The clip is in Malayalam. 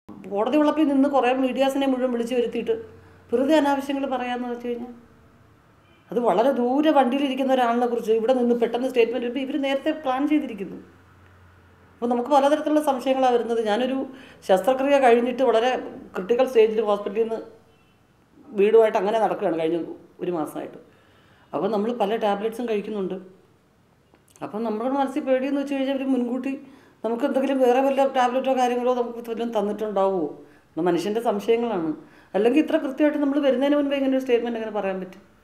കോടതി വളപ്പിൽ നിന്ന് കുറേ മീഡിയാസിനെ മുഴുവൻ വിളിച്ചു വരുത്തിയിട്ട് വെറുതെ അനാവശ്യങ്ങൾ പറയാമെന്ന് വെച്ച് കഴിഞ്ഞാൽ അത് വളരെ ദൂരെ വണ്ടിയിലിരിക്കുന്ന ഒരാളിനെ കുറിച്ച് ഇവിടെ നിന്ന് പെട്ടെന്ന് സ്റ്റേറ്റ്മെൻറ്റ് വരുമ്പോൾ ഇവർ നേരത്തെ പ്ലാൻ ചെയ്തിരിക്കുന്നു അപ്പോൾ നമുക്ക് പലതരത്തിലുള്ള സംശയങ്ങളാണ് വരുന്നത് ഞാനൊരു ശസ്ത്രക്രിയ കഴിഞ്ഞിട്ട് വളരെ ക്രിട്ടിക്കൽ സ്റ്റേജിൽ ഹോസ്പിറ്റലിൽ നിന്ന് വീടുമായിട്ട് അങ്ങനെ നടക്കുകയാണ് കഴിഞ്ഞ ഒരു മാസമായിട്ട് അപ്പോൾ നമ്മൾ പല ടാബ്ലറ്റ്സും കഴിക്കുന്നുണ്ട് അപ്പം നമ്മുടെ മനസ്സിൽ പേടിയെന്ന് വെച്ച് കഴിഞ്ഞാൽ അവർ മുൻകൂട്ടി നമുക്ക് എന്തെങ്കിലും വേറെ വല്ല ടാബ്ലറ്റോ കാര്യങ്ങളോ നമുക്ക് വല്ലതും തന്നിട്ടുണ്ടാവുമോ അത് മനുഷ്യൻ്റെ സംശയങ്ങളാണ് അല്ലെങ്കിൽ ഇത്ര കൃത്യമായിട്ട് നമ്മൾ വരുന്നതിന് മുൻപേ ഇങ്ങനെ ഒരു സ്റ്റേറ്റ്മെൻറ്റ് എങ്ങനെ പറയാൻ പറ്റും